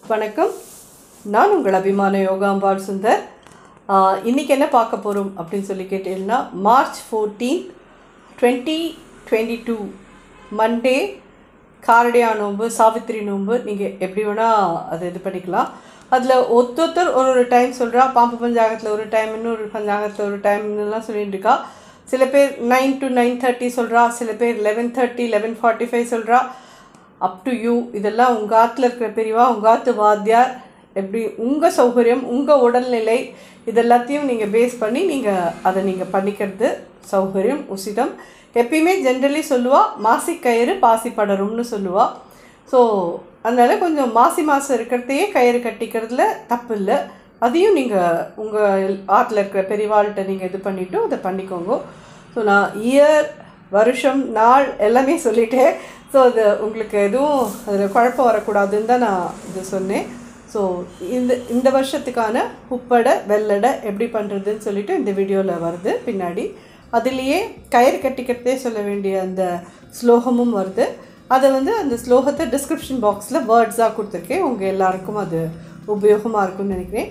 வணக்கம் நான் உங்கள் அபிமான யோகாம்பாள் சுந்தர் ஆஹ் இன்னைக்கு என்ன பார்க்க போகிறோம் அப்படின்னு சொல்லி கேட்டீங்கன்னா March fourteen twenty twenty two Monday Karadaiyan Nombu Savitri நோன்பு நீங்கள் எப்படி வேணால் அதை இது பண்ணிக்கலாம் அதில் ஒருத்தொருத்தர் ஒரு ஒரு டைம் சொல்கிறா பாம்பு பஞ்சாங்கத்தில் ஒரு டைம் இன்னொரு பஞ்சாங்கத்தில் ஒரு டைம்லாம் சொல்லிட்டு இருக்கா சில பேர் நைன் டு நைன் தேர்ட்டி சொல்கிறா சில பேர் eleven thirty eleven forty five சொல்கிறா அப் டு யூ இதெல்லாம் உங்கள் ஆற்றுல இருக்கிற பெரியவா உங்கள் ஆத்து வாத்தியார் எப்படி உங்கள் சௌகரியம் உங்கள் உடல்நிலை இதெல்லாத்தையும் நீங்கள் பேஸ் பண்ணி நீங்கள் அதை நீங்கள் பண்ணிக்கிறது சௌகரியம் உசிதம் எப்பயுமே ஜென்ரலி சொல்லுவா மாசி கயிறு பாசி படரும்னு சொல்லுவா ஸோ அதனால் கொஞ்சம் மாசி மாதம் இருக்கிறதையே கயிறு கட்டிக்கிறதுல தப்பு இல்லை அதையும் நீங்கள் உங்கள் ஆற்றுல இருக்கிற பெரியவாள்கிட்ட நீங்கள் இது பண்ணிவிட்டு அதை பண்ணிக்கோங்க ஸோ நான் இயர் வருஷம் நாள் எல்லாமே சொல்லிட்டேன் ஸோ அது உங்களுக்கு எதுவும் அதில் குழப்பம் வரக்கூடாதுன்னு தான் நான் இது சொன்னேன் ஸோ இந்த இந்த வருஷத்துக்கான உப்படை வெள்ளடை எப்படி பண்ணுறதுன்னு சொல்லிட்டு இந்த வீடியோவில் வருது பின்னாடி அதுலேயே கயிறு கட்டிக்கிறதே சொல்ல வேண்டிய அந்த ஸ்லோகமும் வருது அதை வந்து அந்த ஸ்லோகத்தை டிஸ்கிரிப்ஷன் பாக்ஸில் வேர்ட்ஸாக கொடுத்துருக்கேன் உங்கள் எல்லாருக்கும் அது உபயோகமாக இருக்கும்னு நினைக்கிறேன்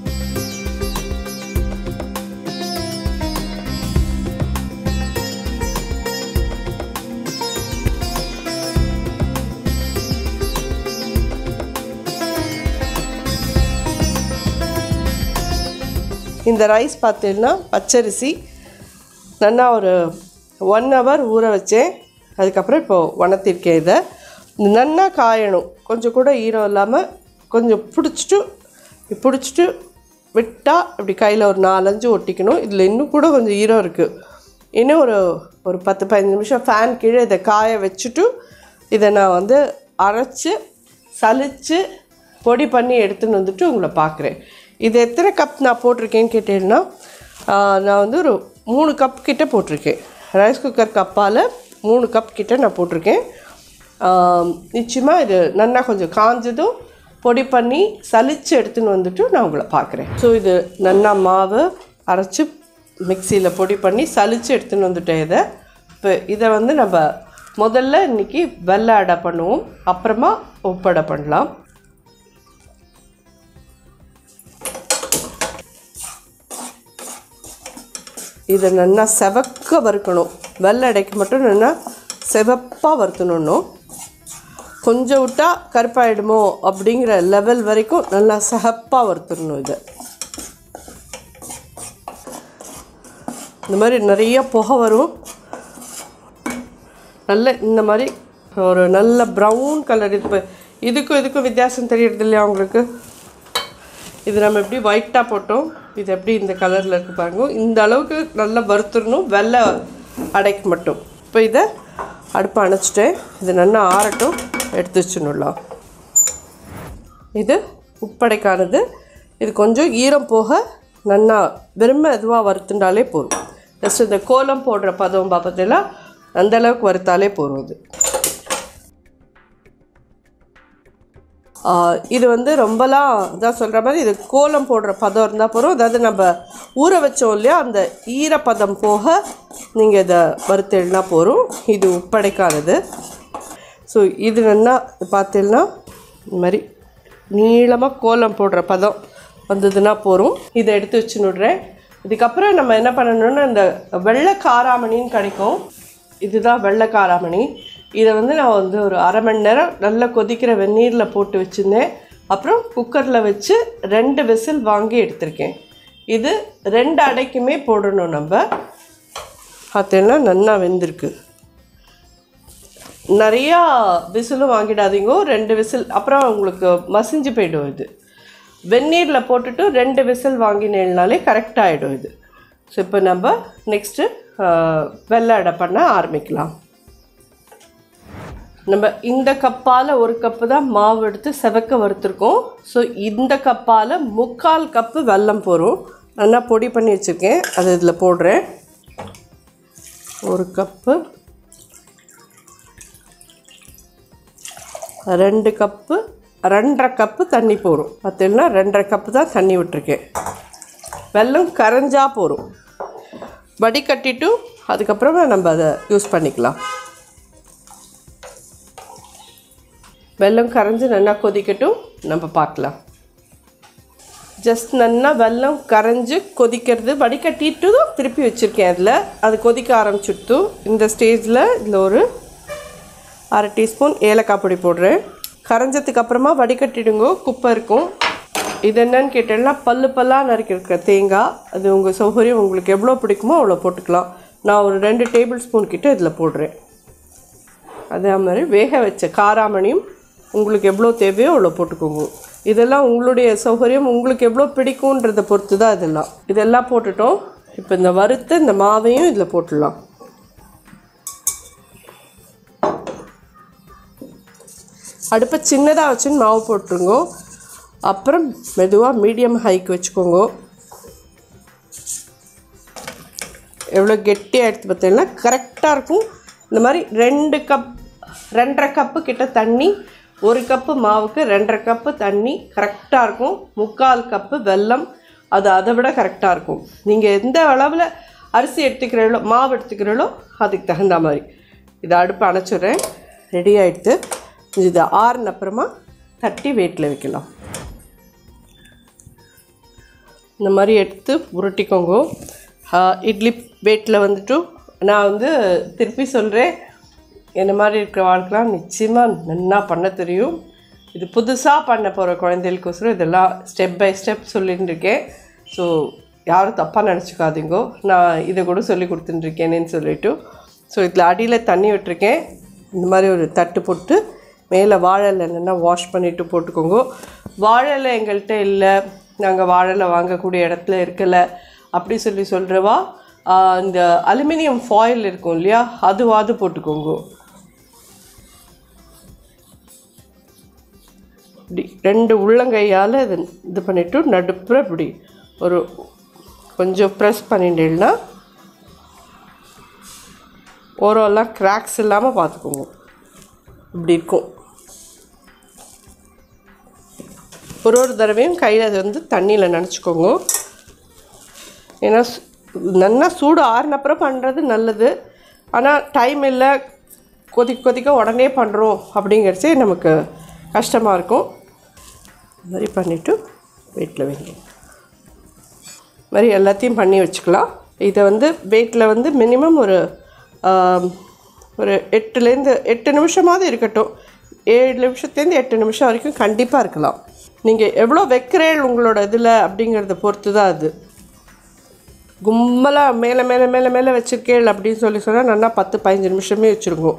இந்த ரைஸ் பார்த்தீங்கன்னா பச்சரிசி நல்லா ஒரு ஒன் ஹவர் ஊற வச்சேன் அதுக்கப்புறம் இப்போது உணர்த்திருக்கேன் இதை இது நல்லா காயணும் கொஞ்சம் கூட ஈரம் இல்லாமல் கொஞ்சம் பிடிச்சிட்டு பிடிச்சிட்டு விட்டால் இப்படி கையில் ஒரு நாலஞ்சு ஒட்டிக்கணும் இதில் இன்னும் கூட கொஞ்சம் ஈரம் இருக்குது இன்னும் ஒரு ஒரு பத்து பதினஞ்சு நிமிஷம் ஃபேன் கீழே இதை காய வச்சுட்டு இதை நான் வந்து அரைச்சி சலித்து பொடி பண்ணி எடுத்துன்னு வந்துட்டு உங்களை பார்க்குறேன் இது எத்தனை கப் நான் போட்டிருக்கேன்னு கேட்டீங்கன்னா ஆஹ், நான் வந்து ஒரு மூணு கப் கிட்ட போட்டிருக்கேன் ரைஸ் குக்கர் கப்பால் மூணு கப் கிட்ட நான் போட்டிருக்கேன் நிச்சயமாக இது நல்லா கொஞ்சம் காஞ்சதும் பொடி பண்ணி சலிச்சு எடுத்துன்னு வந்துட்டு நான் உங்களை பார்க்குறேன் ஸோ இது நல்லா மாவு அரைச்சி மிக்சியில் பொடி பண்ணி சலிச்சு எடுத்துன்னு வந்துட்டேன் இதை இப்போ இதை வந்து நம்ம முதல்ல இன்றைக்கி வெள்ளை அடை பண்ணுவோம் அப்புறமா உப்படை பண்ணலாம் இதை நல்லா செவக்க வறுக்கணும் வெள்ளை அடைக்கு மட்டும் நல்லா செவப்பாக வறுத்தணும் கொஞ்சம் விட்டா கருப்பாயிடுமோ அப்படிங்கிற லெவல் வரைக்கும் நல்லா சிகப்பாக வறுத்துடணும் இதை இந்த மாதிரி நிறைய புகை வரும் நல்ல இந்த மாதிரி ஒரு நல்ல ப்ரௌன் கலர் இப்போ இதுக்கும் இதுக்கும் வித்தியாசம் தெரியறது இல்லையா உங்களுக்கு இது நம்ம எப்படி ஒயிட்டாக போட்டோம் இது எப்படி இந்த கலரில் இருக்கு பாருங்க இந்த அளவுக்கு நல்லா வறுத்துடணும் வெள்ளை அடைக்கு மட்டும் இப்போ இதை அடுப்பை அணைச்சிட்டேன் இது நல்லா ஆறட்டும் எடுத்து வச்சுடலாம் இது உப்படைக்கானது இது கொஞ்சம் ஈரம் போக நல்லா வெறுமை இதுவாக வறுத்துண்டாலே போதும் ஜஸ்ட் இந்த கோலம் போடுற பதம் பார்த்தீங்கன்னா அந்த அளவுக்கு வறுத்தாலே போதும் இது ஆஹ் இது வந்து ரொம்பலாம் இதாக சொல்கிற மாதிரி இது கோலம் போடுற பதம் இருந்தால் போதும் அதாவது நம்ம ஊற வச்சோம் இல்லையா அந்த ஈரப்பதம் போக நீங்கள் இதை வறுத்தெழுனா போதும் இது உப்படைக்கானது ஸோ இது வேணா பார்த்தீங்கன்னா இந்த மாதிரி நீளமாக கோலம் போடுற பதம் வந்ததுன்னா போதும் இதை எடுத்து வச்சு விடுறேன் இதுக்கப்புறம் நம்ம என்ன பண்ணணும்னா இந்த வெள்ளை காராமணின்னு கிடைக்கும் இதுதான் வெள்ளை காராமணி இதை வந்து நான் வந்து ஒரு அரை மணி நேரம் நல்லா கொதிக்கிற வெந்நீரில் போட்டு வச்சுருந்தேன் அப்புறம் குக்கரில் வச்சு ரெண்டு விசில் வாங்கி எடுத்திருக்கேன் இது ரெண்டு அடைக்குமே போடணும் நம்ம பார்த்தீங்கன்னா நல்லா வெந்திருக்கு நிறையா விசிலும் வாங்கிடாதீங்க ரெண்டு விசில் அப்புறம் உங்களுக்கு மசிஞ்சு போயிடும் இது வெந்நீரில் போட்டுட்டு ரெண்டு விசில் வாங்கினேனாலே கரெக்டாக ஆகிடும் இது ஸோ இப்போ நம்ம நெக்ஸ்ட்டு வெள்ளை அடை பண்ண ஆரம்பிக்கலாம் நம்ம இந்த கப்பால் ஒரு கப்பு தான் மாவு எடுத்து செவக்க வறுத்துருக்கோம் ஸோ இந்த கப்பால் முக்கால் கப்பு வெல்லம் போகிறோம் நல்லா பொடி பண்ணி வச்சுருக்கேன் அது இதில் போடுறேன் ஒரு கப்பு ரெண்டு கப்பு ரெண்டரை கப்பு தண்ணி போடும் பார்த்தீங்கன்னா ரெண்டரை கப்பு தான் தண்ணி விட்டுருக்கேன் வெல்லம் கரைஞ்சா போகும் வடிகட்டிட்டு அதுக்கப்புறமா நம்ம அதை யூஸ் பண்ணிக்கலாம் வெல்லம் கரைஞ்சி நல்லா கொதிக்கட்டும் நம்ம பார்க்கலாம் ஜஸ்ட் நல்லா வெல்லம் கரைஞ்சி கொதிக்கிறது வடிகட்டிட்டு தான் திருப்பி வச்சுருக்கேன் அதில் அது கொதிக்க ஆரம்பிச்சுட்டு இந்த ஸ்டேஜில் இதில் ஒரு அரை டீஸ்பூன் ஏலக்காய் பொடி போடுறேன் கரைஞ்சதுக்கு அப்புறமா வடிகட்டிடுங்க குப்பை இருக்கும் இது என்னன்னு கேட்டேன்னா பல்லு பல்லாக நறுக்கிருக்க தேங்காய் அது உங்கள் சௌகரியம் உங்களுக்கு எவ்வளோ பிடிக்குமோ அவ்வளோ போட்டுக்கலாம் நான் ஒரு ரெண்டு டேபிள் ஸ்பூன் கிட்ட இதில் போடுறேன் அதே மாதிரி வேக வச்ச காராமணியும் உங்களுக்கு எவ்வளோ தேவையோ அவ்வளோ போட்டுக்கோங்க இதெல்லாம் உங்களுடைய சௌகரியம் உங்களுக்கு எவ்வளோ பிடிக்குன்றதை பொறுத்து தான் இதெல்லாம் இதெல்லாம் போட்டுட்டோம் இப்போ இந்த வறுத்த இந்த மாவையும் இதில் போட்டுடலாம் அடுப்பை சின்னதாக வச்சுன்னு மாவு போட்டுருங்க அப்புறம் மெதுவாக மீடியம் ஹைக்கு வச்சுக்கோங்க எவ்வளோ கெட்டியாக எடுத்து பார்த்தீங்கன்னா கரெக்டாக இருக்கும் இந்த மாதிரி ரெண்டு கப் ரெண்டரை கப்பு கிட்ட தண்ணி ஒரு கப்பு மாவுக்கு ரெண்டரை கப்பு தண்ணி கரெக்டாக இருக்கும் முக்கால் கப்பு வெல்லம் அது அதை விட கரெக்டாக இருக்கும் நீங்கள் எந்த அளவில் அரிசி எடுத்துக்கிறீங்களோ மாவு எடுத்துக்கிறீங்களோ அதுக்கு தகுந்த மாதிரி இதை அடுப்பு அணைச்சிடுறேன் ரெடி ஆகிடுது இது ஆறுன அப்புறமா தட்டி வெயிட்டில் வைக்கலாம் இந்த மாதிரி எடுத்து உருட்டிக்கோங்க ஆஹ் இட்லி பேட்டில் வந்துட்டு நான் வந்து திருப்பி சொல்கிறேன் என்ன மாதிரி இருக்கிற வாழ்க்கைலாம் நிச்சயமாக நல்லா பண்ண தெரியும் இது புதுசாக பண்ண போகிற குழந்தைகளுக்கோசரம் இதெல்லாம் ஸ்டெப் பை ஸ்டெப் சொல்லிட்டு இருக்கேன் ஸோ யாரும் தப்பாக நினச்சிக்காதீங்கோ நான் இதை கூட சொல்லி கொடுத்துட்டுருக்கேனேன்னு சொல்லிட்டு ஸோ இதில் அடியில் தண்ணி விட்டுருக்கேன் இந்த மாதிரி ஒரு தட்டு போட்டு மேலே வாழை இல்லைன்னா வாஷ் பண்ணிவிட்டு போட்டுக்கோங்க வாழை இலை எங்கள்கிட்ட இல்லை நாங்கள் வாழை வாங்கக்கூடிய இடத்துல இருக்கலை அப்படி சொல்லி சொல்கிறவா இந்த அலுமினியம் ஃபாயில் இருக்கும் இல்லையா அதுவாது போட்டுக்கோங்க இப்படி ரெண்டு உள்ளங்கையால் இது இது பண்ணிவிட்டு நடுப்புற இப்படி ஒரு கொஞ்சம் ப்ரெஸ் பண்ணிட்டேன்னா ஓரம்லாம் கிராக்ஸ் இல்லாமல் பார்த்துக்கோங்க இப்படி இருக்கும் ஒரு ஒரு தடவையும் கையில் அது வந்து தண்ணியில் நினச்சிக்கோங்க ஏன்னா சு- நல்லா சூடு ஆறுனப்புறம் பண்ணுறது நல்லது ஆனால் டைம் இல்லை கொதிக்க கொதிக்க உடனே பண்ணுறோம் அப்படிங்கிறச்சே நமக்கு கஷ்டமாக இருக்கும் இந்த மாதிரி பண்ணிவிட்டு வெயிட்டில் வைங்க இது மாதிரி எல்லாத்தையும் பண்ணி வச்சுக்கலாம் இதை வந்து வெயிட்டில் வந்து மினிமம் ஒரு ஆம், ஒரு எட்டுலேருந்து எட்டு நிமிஷமாவது இருக்கட்டும் ஏழு நிமிஷத்துலேருந்து எட்டு நிமிஷம் வரைக்கும் கண்டிப்பாக இருக்கலாம் நீங்கள் எவ்வளோ வைக்கிறேன் உங்களோட இதில் அப்படிங்கிறத பொறுத்து தான் அது கும்பலாக மேலே மேலே மேலே மேலே வச்சிருக்கேள் அப்படின்னு சொல்லி சொன்னால் நல்லா பத்து பதினஞ்சு நிமிஷமே வச்சுருங்க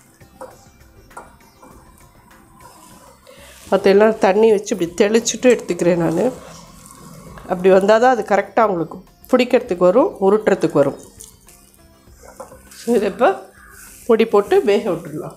மற்றெல்லாம் தண்ணி வச்சு இப்படி தெளிச்சுட்டு எடுத்துக்கிறேன் நான் அப்படி வந்தால் தான் அது கரெக்டாக உங்களுக்கு பிடிக்கிறதுக்கு வரும் உருட்டுறதுக்கு வரும் ஸோ இதை இப்போ பொடி போட்டு வேக விட்டுடலாம்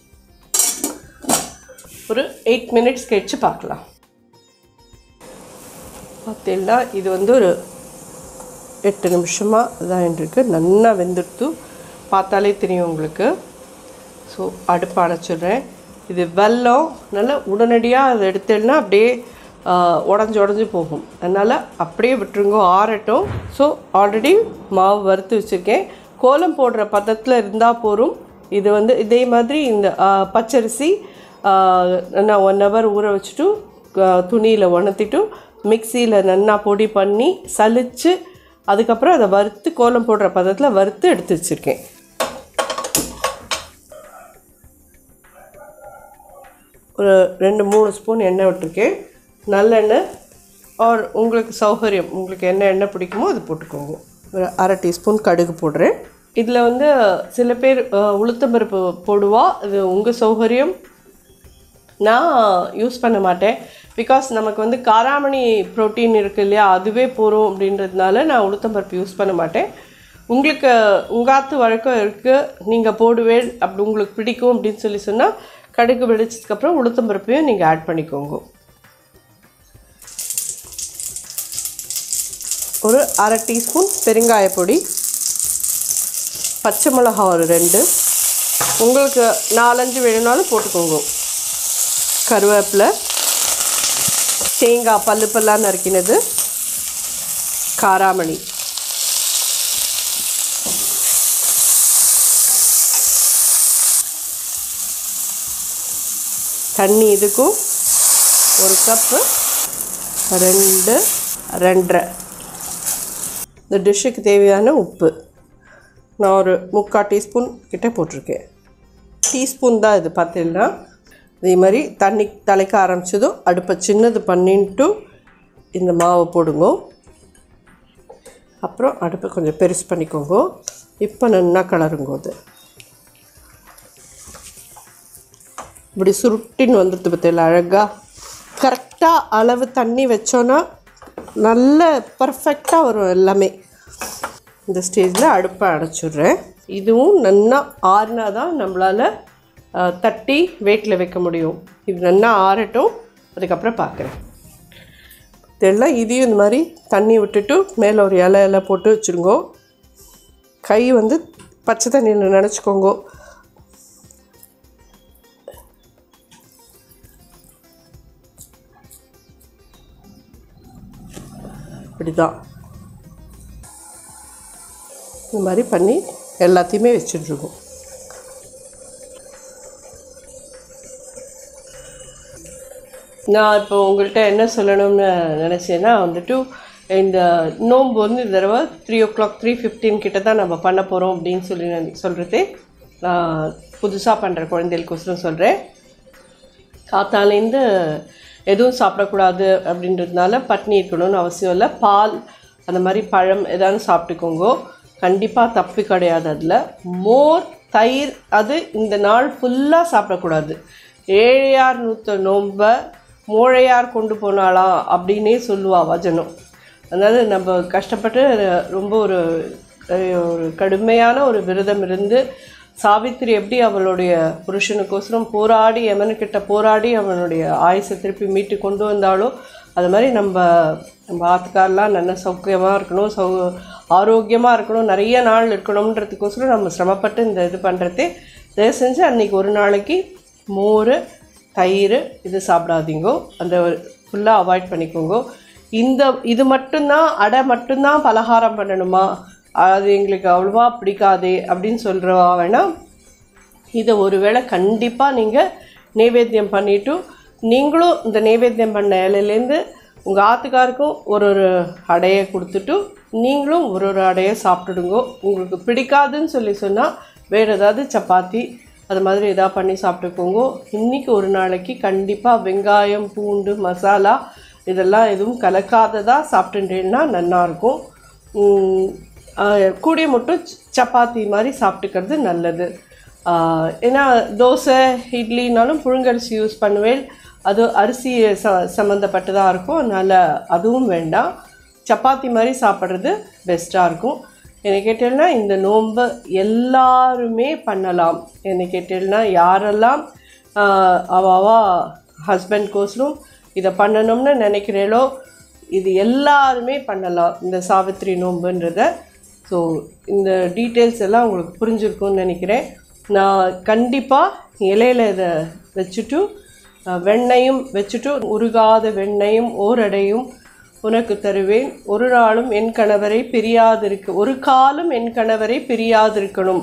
ஒரு எயிட் மினிட்ஸ் கழிச்சு பார்க்கலாம் பார்த்தீங்கன்னா இது வந்து ஒரு எட்டு நிமிஷமாக இதான் இருக்கு நல்லா வெந்துடுத்து பார்த்தாலே தெரியும் உங்களுக்கு ஸோ அடுப்பு அணைச்சிடுறேன் இது வெல்லம் நல்லா உடனடியாக அதை எடுத்தேன்னா அப்படியே உடஞ்சி உடஞ்சி போகும் அதனால் அப்படியே விட்டுருங்க ஆறட்டும் ஸோ ஆல்ரெடி மாவு வறுத்து வச்சுருக்கேன் கோலம் போடுற பதத்தில் இருந்தால் போதும் இது வந்து இதே மாதிரி இந்த ஆ, பச்சரிசி ஆ, நான் ஒன் ஹவர் ஊற வச்சுட்டு துணியில் உணர்த்திட்டு மிக்சியில் நல்லா பொடி பண்ணி சலிச்சு அதுக்கப்புறம் அதை வறுத்து கோலம் போடுற பதத்தில் வறுத்து எடுத்து வச்சுருக்கேன் ஒரு ரெண்டு மூணு ஸ்பூன் எண்ணெய் விட்டுருக்கேன் நல்லெண்ணெய் ஆர் உங்களுக்கு சௌகரியம் உங்களுக்கு என்ன எண்ணெய் பிடிக்குமோ அது போட்டுக்கோங்க ஒரு அரை டீஸ்பூன் கடுகு போடுறேன் இதில் வந்து சில பேர் அஹ், உளுத்தம்பருப்பு போடுவா இது உங்கள் சௌகரியம் நான் யூஸ் பண்ண மாட்டேன் பிகாஸ் நமக்கு வந்து காராமணி புரோட்டீன் இருக்குது இல்லையா அதுவே போகிறோம் அப்படின்றதுனால நான் உளுத்தம்பருப்பு யூஸ் பண்ண மாட்டேன் உங்களுக்கு உங்காத்து வழக்கம் இருக்குது நீங்கள் போடுவேன் அப்படி உங்களுக்கு பிடிக்கும் அப்படின்னு சொல்லி சொன்னால் கடுகு வெடிச்சதுக்கப்புறம் உளுத்தம்பருப்பையும் நீங்கள் ஆட் பண்ணிக்கோங்க ஒரு அரை டீஸ்பூன் பெருங்காய பொடி பச்சை மிளகா ஒரு ரெண்டு உங்களுக்கு நாலஞ்சு வேணும்னாலும் போட்டுக்கோங்க கருவேப்பிலை தேங்காய் பல்லு பல்லாக நறுக்கினது காராமணி தண்ணி இதுக்கும் ஒரு கப்பு ரெண்டு ரெண்டரை இந்த டிஷ்ஷுக்கு தேவையான உப்பு நான் ஒரு முக்கால் டீஸ்பூன் கிட்ட போட்டிருக்கேன் டீஸ்பூன் தான் இது பார்த்தீங்கன்னா இதே மாதிரி தண்ணி தலைக்க ஆரம்பிச்சதும் அடுப்பை சின்னது பண்ணிட்டு இந்த மாவை போடுங்க அப்புறம் அடுப்பை கொஞ்சம் பெருசு பண்ணிக்கோங்க இப்போ நல்லா கலருங்க அது இப்படி சுருட்டின்னு வந்துடுது பற்றியில் அழகாக கரெக்டாக அளவு தண்ணி வச்சோன்னா நல்ல பர்ஃபெக்டாக வரும் எல்லாமே இந்த ஸ்டேஜில் அடுப்பை அடைச்சிடுறேன் இதுவும் நல்லா ஆறுனா தான் நம்மளால் அஹ், தட்டி வெயிட்டில் வைக்க முடியும் இது நல்லா ஆறட்டும் அதுக்கப்புறம் பார்க்குறேன் இதெல்லாம் இதையும் இந்த மாதிரி தண்ணி விட்டுட்டு மேலே ஒரு இலை இலை போட்டு வச்சுருங்கோ கை வந்து பச்சை தண்ணியில் நினச்சிக்கோங்க இப்படி தான் இந்த மாதிரி பண்ணி எல்லாத்தையுமே வச்சுட்ருக்கோம் நான் இப்போ உங்கள்கிட்ட என்ன சொல்லணும்னு நினச்சேன்னா வந்துட்டு இந்த நோன்பு வந்து இந்த தடவை three o'clock three fifteen கிட்ட தான் நம்ம பண்ண போகிறோம் அப்படின்னு சொல்லி நான் சொல்கிறது நான் புதுசாக பண்ணுற குழந்தைகளுக்கோசரம் சொல்கிறேன் காத்தாலேருந்து எதுவும் சாப்பிடக்கூடாது அப்படின்றதுனால பட்னி இருக்கணும்னு அவசியம் இல்லை பால் அந்த மாதிரி பழம் ஏதாவது சாப்பிட்டுக்கோங்க கண்டிப்பாக தப்பு கிடையாது அதில் மோர் தயிர் அது இந்த நாள் ஃபுல்லாக சாப்பிடக்கூடாது ஏழையார் நூற்ற நோம்ப மோழையார் கொண்டு போனாலாம் அப்படின்னே சொல்லுவா வஜனம் அதனால் நம்ம கஷ்டப்பட்டு ரொம்ப ஒரு அஹ், ஒரு கடுமையான ஒரு விரதம் இருந்து சாவித்திரி எப்படி அவளுடைய புருஷனுக்கோசரம் போராடி யமனுக்கிட்ட போராடி அவனுடைய ஆயுசை திருப்பி மீட்டு கொண்டு வந்தாலோ அது மாதிரி நம்ம நம்ம ஆத்துக்காரெலாம் நல்ல சௌக்கியமாக இருக்கணும் சௌ ஆரோக்கியமாக இருக்கணும் நிறைய நாள் இருக்கணுன்றதுக்கோசரம் நம்ம சிரமப்பட்டு இந்த இது பண்ணுறதே தயவு செஞ்சு அன்றைக்கி ஒரு நாளைக்கு மோர் தயிர் இது சாப்பிடாதீங்கோ அந்த ஃபுல்லாக அவாய்ட் பண்ணிக்கோங்க இந்த இது மட்டும்தான் அடை மட்டும்தான் பலகாரம் பண்ணணுமா அது எங்களுக்கு அவ்வளோவா பிடிக்காதே அப்படின்னு சொல்கிறவா வேணால் இதை ஒருவேளை கண்டிப்பாக நீங்கள் நைவேத்தியம் பண்ணிவிட்டு நீங்களும் இந்த நைவேத்தியம் பண்ண இலையிலேருந்து உங்கள் ஆத்துக்காருக்கும் ஒரு ஒரு அடையை கொடுத்துட்டு நீங்களும் ஒரு ஒரு அடையை சாப்பிட்டுடுங்க உங்களுக்கு பிடிக்காதுன்னு சொல்லி சொன்னால் வேறு ஏதாவது சப்பாத்தி அது மாதிரி எதாவது பண்ணி சாப்பிட்டுக்கோங்க இன்றைக்கி ஒரு நாளைக்கு கண்டிப்பாக வெங்காயம் பூண்டு மசாலா இதெல்லாம் எதுவும் கலக்காததாக சாப்பிட்டுட்டேன்னா நல்லாயிருக்கும் உம், ஆஹ், கூடிய மட்டும் ச- சப்பாத்தி மாதிரி சாப்பிட்டுக்கிறது நல்லது ஆஹ், ஏன்னா தோசை இட்லினாலும் புழுங்கரிசி யூஸ் பண்ணுவேன் அது அரிசி ச சம்மந்தப்பட்டதாக இருக்கும் அதனால் அதுவும் வேண்டாம் சப்பாத்தி மாதிரி சாப்பிட்றது பெஸ்ட்டாக இருக்கும் என்னை கேட்டீங்கன்னா இந்த நோன்பை எல்லாருமே பண்ணலாம் என்னை கேட்டீங்கன்னா யாரெல்லாம் ஆஹ், அவாவா ஹஸ்பண்ட்கோசரம் இதை பண்ணணும்னு நினைக்கிறீங்களோ இது எல்லாருமே பண்ணலாம் இந்த சாவித்திரி நோன்புன்றத ஸோ இந்த டீட்டெயில்ஸ் எல்லாம் உங்களுக்கு புரிஞ்சிருக்கும்னு நினைக்கிறேன் நான் கண்டிப்பாக இலையில இதை வச்சுட்டு அஹ், வெண்ணையும் வச்சுட்டு உருகாத வெண்ணையும் ஓரடையும் உனக்கு தருவேன் ஒரு நாளும் என் கணவரை பிரியாதிருக்க ஒரு காலம் என் கணவரை பிரியாதிருக்கணும்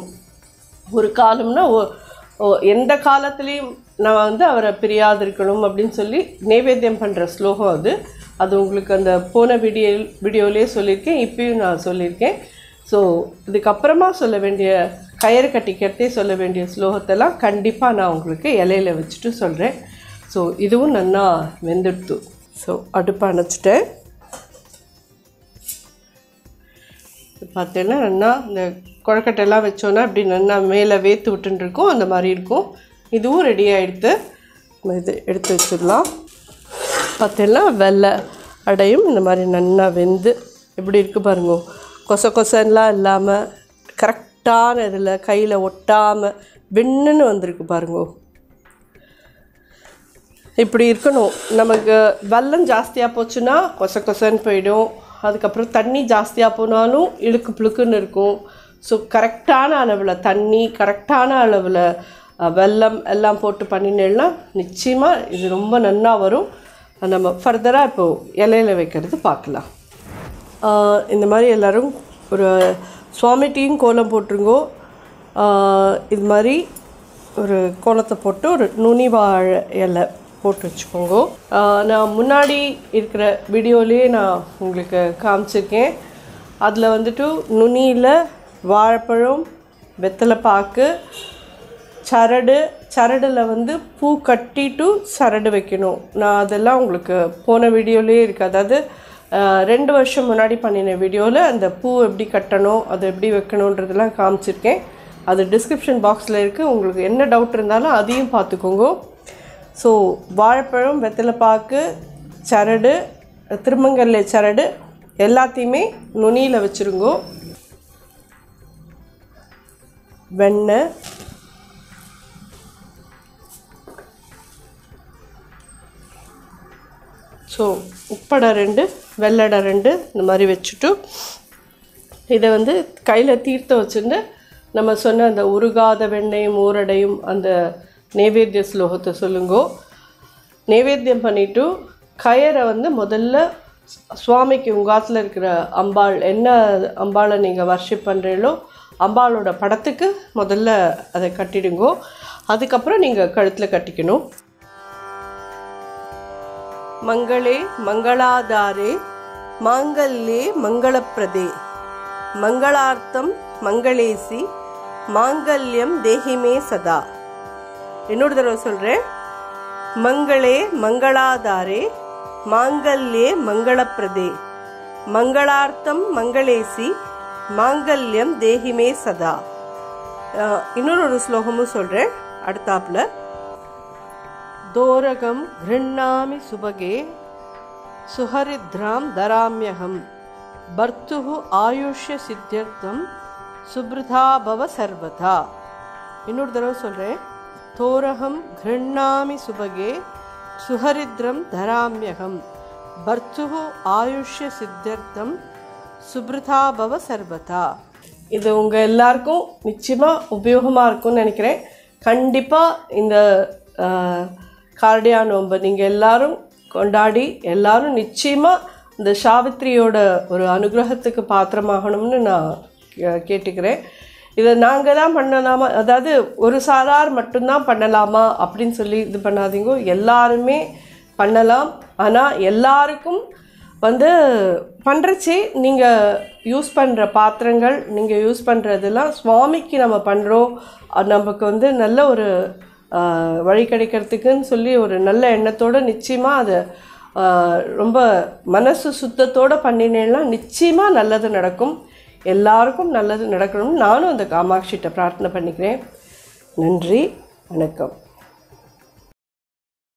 ஒரு காலம்னா ஒ- ஒ- எந்த காலத்துலேயும் நான் வந்து அவரை பிரியாதிருக்கணும் அப்படின்னு சொல்லி நைவேத்தியம் பண்ணுற ஸ்லோகம் அது அது உங்களுக்கு அந்த போன வீடியோ வீடியோலேயே சொல்லியிருக்கேன் இப்பயும் நான் சொல்லியிருக்கேன் ஸோ இதுக்கப்புறமா சொல்ல வேண்டிய கயிறு கட்டிக்கிறதே சொல்ல வேண்டிய ஸ்லோகத்தெல்லாம் கண்டிப்பாக நான் உங்களுக்கு இலையில வச்சுட்டு சொல்கிறேன் ஸோ இதுவும் நல்லா வெந்துடுத்து ஸோ அடுப்பை அணைச்சிட்டேன் இது பார்த்தீங்கன்னா நல்லா இந்த கொழக்கட்டையெல்லாம் வச்சோன்னா இப்படி நல்லா மேலே வேத்து விட்டுன்னு இருக்கும் அந்த மாதிரி இருக்கும் இதுவும் ரெடி ஆகிடுது நம்ம இது எடுத்து வச்சிடலாம் பார்த்தீங்கன்னா வெள்ளை அடையும் இந்த மாதிரி நல்லா வெந்து எப்படி இருக்குது பாருங்க கொச கொசன்லாம் இல்லாமல் கரெக்டான இதில் கையில் ஒட்டாமல் வெண்ணுன்னு வந்திருக்கு பாருங்க இப்படி இருக்கணும் நமக்கு வெல்லம் ஜாஸ்தியாக போச்சுன்னா கொச கொசன்னு போயிடும் அதுக்கப்புறம் தண்ணி ஜாஸ்தியாக போனாலும் இழுக்கு புழுக்குன்னு இருக்கும் ஸோ கரெக்டான அளவில் தண்ணி கரெக்டான அளவில் அஹ், வெல்லம் எல்லாம் போட்டு பண்ணினேன்னா நிச்சயமாக இது ரொம்ப நன்னா வரும் அது நம்ம ஃபர்தராக இப்போது இலையில வைக்கிறது பார்க்கலாம் ஆஹ் இந்த மாதிரி எல்லோரும் ஒரு சுவாமி டீயும் கோலம் போட்டுருங்கோ ஆஹ் இது மாதிரி ஒரு கோலத்தை போட்டு ஒரு நுனி வாழை இலை போட்டு வச்சுக்கோங்க ஆஹ் நான் முன்னாடி இருக்கிற வீடியோலேயே நான் உங்களுக்கு காமிச்சிருக்கேன் அதில் வந்துட்டு நுனியில் வாழைப்பழம் வெத்தலை பாக்கு சரடு சரடில் வந்து பூ கட்டிட்டு சரடு வைக்கணும் நான் அதெல்லாம் உங்களுக்கு போன வீடியோலேயே இருக்குது அதாவது ஆஹ், ரெண்டு வருஷம் முன்னாடி பண்ணின வீடியோவில் அந்த பூ எப்படி கட்டணும் அதை எப்படி வைக்கணுன்றதெல்லாம் காமிச்சிருக்கேன் அது டிஸ்கிரிப்ஷன் பாக்ஸில் இருக்குது உங்களுக்கு என்ன டவுட் இருந்தாலும் அதையும் பார்த்துக்கோங்க ஸோ வாழைப்பழம் வெத்தலைப்பாக்கு சரடு திருமங்கல்ல சரடு எல்லாத்தையுமே நுனியில் வச்சுருங்கோ வெண்ணெய் ஸோ உப்படை ரெண்டு வெள்ளடை ரெண்டு இந்த மாதிரி வச்சுட்டு இதை வந்து கையில் தீர்த்த வச்சுட்டு நம்ம சொன்ன அந்த உருகாத வெண்ணையும் ஊரடையும் அந்த நைவேத்திய ஸ்லோகத்தை சொல்லுங்கோ நைவேத்தியம் பண்ணிவிட்டு கயரை வந்து முதல்ல சுவாமிக்கு உங்காத்தில் இருக்கிற அம்பாள் என்ன அம்பாளை நீங்கள் வர்ஷிப் பண்ணுறீங்களோ அம்பாளோட படத்துக்கு முதல்ல அதை கட்டிடுங்கோ அதுக்கப்புறம் நீங்கள் கழுத்தில் கட்டிக்கணும் மங்களே மங்களாதாரே மாங்கல்யே மங்களப்பிரதே மங்களார்த்தம் மங்களேசி மாங்கல்யம் தேஹிமே சதா இன்னொரு தடவை சொல்கிறேன் மங்களே மங்களாதாரே மாங்கல்யே மங்களப்பிரதே மங்களார்த்தம் மங்களேசி மாங்கல்யம் தேஹிமே சதா அஹ், இன்னொரு ஒரு ஸ்லோகமும் சொல்கிறேன் அடுத்தாப்புல दोरगं गृह्णामि सुभगे सुहरिद्रां धराम्यहं भर्तुः आयुष्यसिद्ध्यर्थं சுப்ருதா பவ சர்வதா இன்னொரு தடவை சொல்கிறேன் தோரகம் கிருண்ணாமி சுபகே சுஹரித்ரம் தராமியகம் பர்த்துகு ஆயுஷ்ய சித்தர்த்தம் சுப்ருதா பவ சர்வதா இது உங்கள் எல்லாருக்கும் நிச்சயமாக உபயோகமாக இருக்கும்னு நினைக்கிறேன் கண்டிப்பாக இந்த கார்டியா நோன்பை நீங்கள் எல்லாரும் கொண்டாடி எல்லாரும் நிச்சயமாக இந்த சாவித்திரியோட ஒரு அனுகிரகத்துக்கு பாத்திரமாகணும்னு நான் கே- கேட்டுக்கிறேன் இதை நாங்கள் தான் பண்ணலாமா அதாவது ஒரு சாரார் மட்டும்தான் பண்ணலாமா அப்படின்னு சொல்லி இது பண்ணாதீங்க எல்லாருமே பண்ணலாம் ஆனால் எல்லாருக்கும் வந்து பண்ணுறச்சே நீங்கள் யூஸ் பண்ணுற பாத்திரங்கள் நீங்கள் யூஸ் பண்ணுறதெல்லாம் சுவாமிக்கு நம்ம பண்ணுறோம் அது நமக்கு வந்து நல்ல ஒரு ஆஹ், வழி கிடைக்கிறதுக்குன்னு சொல்லி ஒரு நல்ல எண்ணத்தோடு நிச்சயமாக அதை ஆஹ், ரொம்ப மனசு சுத்தத்தோடு பண்ணினேன்னா நிச்சயமாக நல்லது நடக்கும் எல்லாருக்கும் நல்லது நடக்கணும்னு நானும் அந்த காமாட்சிகிட்ட பிரார்த்தனை பண்ணிக்கிறேன் நன்றி வணக்கம்